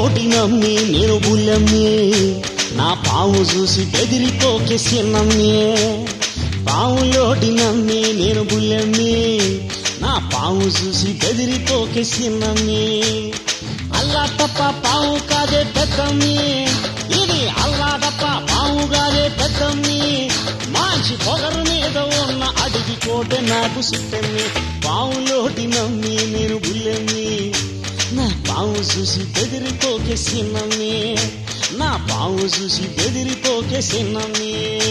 పావులోటి నమ్మి నేను బుల్లమ్మి నా పాము చూసి బెదిరిపోకే సిన్నమ్మి పావులోటి నమ్మి నేను బుల్లమ్మి నా పాము చూసి బెదిరిపోకే సిన్నమ్మి అల్లా తప్ప పాము కాదే పెద్దమ్మి ఇది అల్లా తప్ప పాము కాదే పెద్దమ్మి మంచి పొగరు మీద ఉన్న అడిగి కోటె నాకు సుట్టమ్మి పావులోటి నమ్మి నేను బుల్లెమ్మి నా పాము చూసి బెదిరిపోకే సిన్నమ్మి నా పాము చూసి బెదిరిపోకే సిన్నమ్మి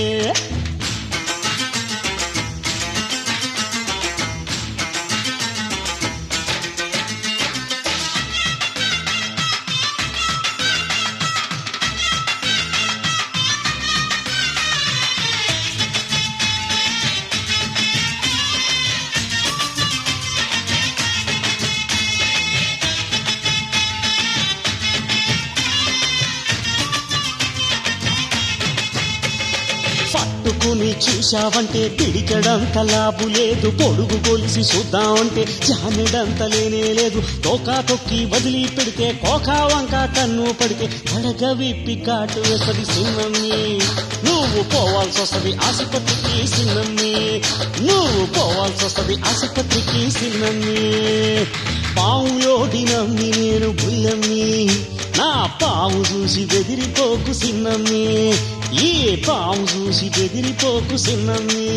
పట్టుకుని చూశావంటే పిడికడంత లాభు లేదు పొడుగు గొలిసి చూద్దామంటే జానెడంత లేనే లేదు తోకా తొక్కి వదిలి పెడితే కోకా వంక కన్ను పడితే పడగ విప్పి కాటు వేసది సిన్నమ్మి నువ్వు పోవాల్సి వస్తుంది ఆసుపత్రికి సిన్నమ్మి నువ్వు పోవాల్సి వస్తుంది ఆసుపత్రికి సిన్నమ్మి పావులోటి నమ్మి నేను బుల్లమ్మి నా పావు చూసి బెదిరిపోకు సిన్నమ్మి ఈ పావు చూసి బెదిరిపోకు సిన్నమ్మి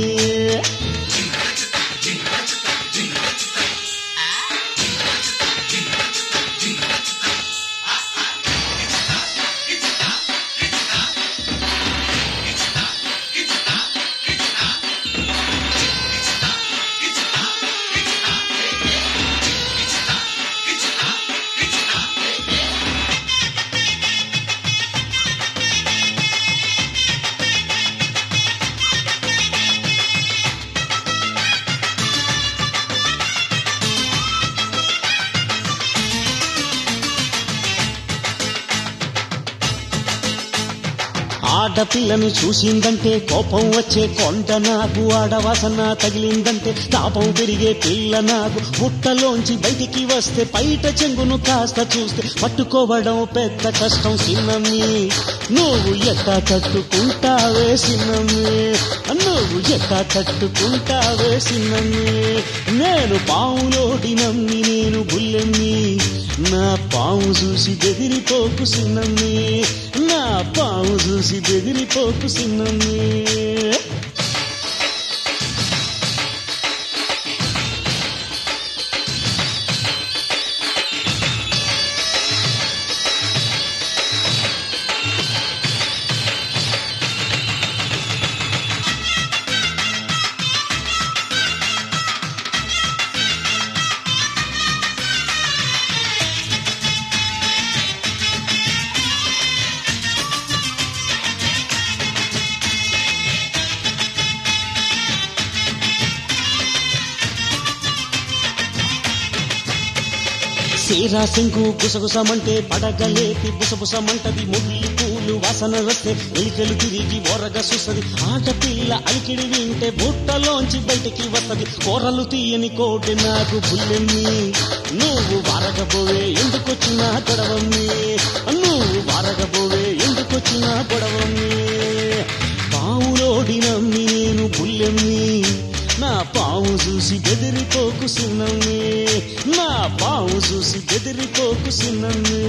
ఆడపిల్లని చూసిందంటే కోపం వచ్చే కొండ నాకు ఆడవాసన తగిలిందంటే తాపం పెరిగే పిల్ల నాకు బుట్టలోంచి బయటికి వస్తే బయట చెంగును కాస్త చూస్తే పట్టుకోవడం పెద్ద కష్టం సిన్నమ్మి నువ్వు ఎట్టా తట్టుకుంటావే సిన్నమ్మి నువ్వు ఎట్టా తట్టుకుంటావే సిన్నమ్మి నేను పావులోటి నమ్మి నేను బుల్లెమ్మి నా పాము చూసి బెదిరిపోకు సిన్నమ్మి నా పాము చూసి బెదిరిపోకు సిన్నమ్మి సీరా సింగు గుసగుసమంటే పడగలేపి బుసబుసమంటది ముగిలి పూలు వాసన వస్తే ఎలికలు తిరిగి ఓరగ చూసది ఆటపిల్ల అలికిడి వింటే బుట్టలోంచి బయటికి వస్తది కూరలు తీయని కోటి నాకు బుల్లెమ్మి నువ్వు వారగబోవే ఎందుకొచ్చిన గొడవమ్మి నువ్వు వారగబోవే ఎందుకొచ్చిన గొడవమ్మి పావులోడి నమ్మి నేను బుల్లెమ్మి నా పావు చూసి బెదిరిపోకు సిన్నమ్మి నా పావు చూసి బెదిరిపోకు సిన్నమ్మి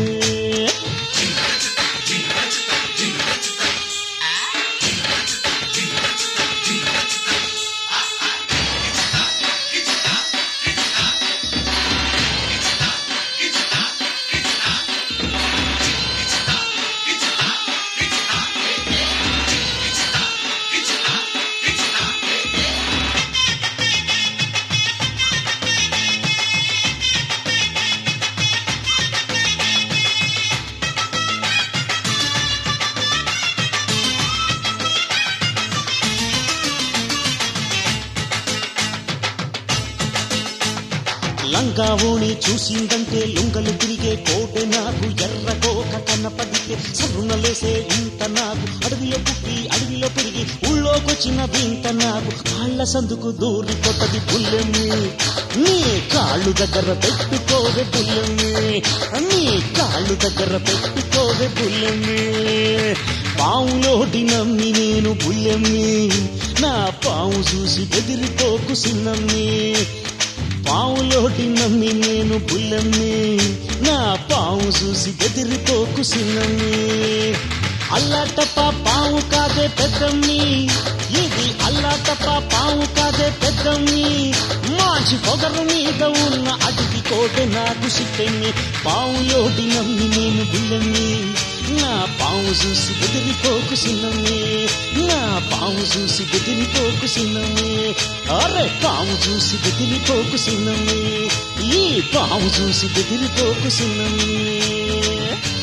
లంగా ఓణి చూసిందంటే లుంగలు తిరిగే కోటె నాకు ఎర్ర కోక కనపడితే సరున లేసే ఇంత నాకు అడవిలో పుట్టి అడవిలో పెరిగి ఊళ్ళోకొచ్చి చూచిన వింత నాకు కాళ్ళ సందుకు దూరి కొట్టది బుల్లెమ్మి నీ కాళ్ళు దగ్గర పెట్టుకోవే బుల్లెమ్మి నీ కాళ్ళు దగ్గర పెట్టుకోవే బుల్లెమ్మి పావులోటి నమ్మి నేను బుల్లెమ్మి నా పావు చూసి బెదిరిపోకు సిన్నమ్మి పావులోటి నమ్మి నేను బుల్లమ్మి నా పావు చూసి బెదిరిపోకు సిన్నమ్మి అల్లాటప్ప పావు కాదే పెద్దమ్మి ఇది అల్లాటప్ప పావు కాదే పెద్దమ్మి మాంచి పొగరు మీద ఉన్న అడిగి కోటె నాకు సిట్టెమ్మి పావులోటి నమ్మి నేను బుల్లమ్మి నా పావు చూసి బెదిరిపోకు సిన్నమ్మి నా పావు చూసి బెదిరిపోకు సిన్నమ్మి అరే పావు చూసి బెదిరిపోకు సిన్నమ్మి ఈ పావు చూసి బెదిరిపోకు సిన్నమ్మి